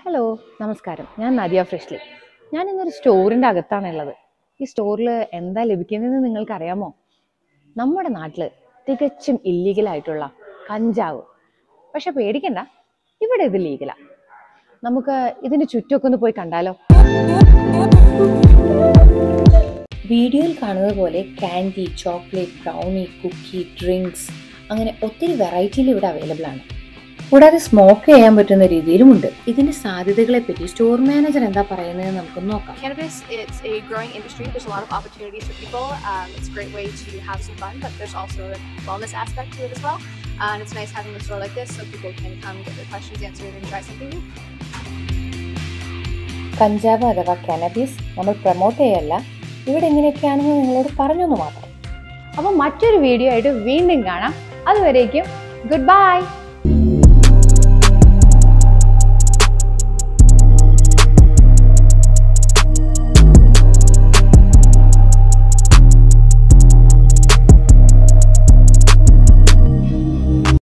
Hello നമസ്കാരം ഞാൻ Nadia freshly ഞാൻ ഇന്നൊരു സ്റ്റോറിൻ്റെ അകത്താണുള്ളത് ഈ സ്റ്റോറിൽ എന്താ ലഭിക്കുന്നതെന്ന് നിങ്ങൾക്കറിയാമോ നമ്മുടെ നാട്ടിൽ തികച്ചും ഇല്ലീഗലായിട്ടുള്ള കഞ്ചാവ് പക്ഷെ പേടിക്കണ്ട ഇവിടെ ഇത് ലീഗലാ നമുക്ക് ഇതിൻ്റെ ചുറ്റുമൊക്കെ ഒന്ന് പോയി കണ്ടാലോ വീഡിയോയിൽ കാണുന്നത് പോലെ candy chocolate brownie cookie drinks അങ്ങനെ ഒത്തിരി വെറൈറ്റിയിൽ ഇവിടെ അവൈലബിൾ ആണ് കൂടാതെ സ്മോക്ക് ചെയ്യാൻ പറ്റുന്ന രീതിയിലുമുണ്ട് ഇതിന്റെ സാധ്യതകളെ പറ്റി സ്റ്റോർ മാനേജർ എന്താ പറയുന്നത് നമുക്ക് നോക്കാം Cannabis, it's a growing industry. There's a lot of opportunities for people. Um, it's a great way to have some fun, but there's also a wellness aspect to it as well. Uh, and it's nice having a store like this so people can come get their questions answered and try something new. കഞ്ചാവ് അഥവാ cannabis നമ്മൾ promote ചെയ്യല്ല ഇവിടെ എങ്ങനെയൊക്കെയാണെന്ന് നിങ്ങളോട് പറഞ്ഞൊന്നു മാത്രം അപ്പം മറ്റൊരു video ആയിട്ട് വീണ്ടും കാണാം അതുവരേക്കും ഗുഡ് ബൈ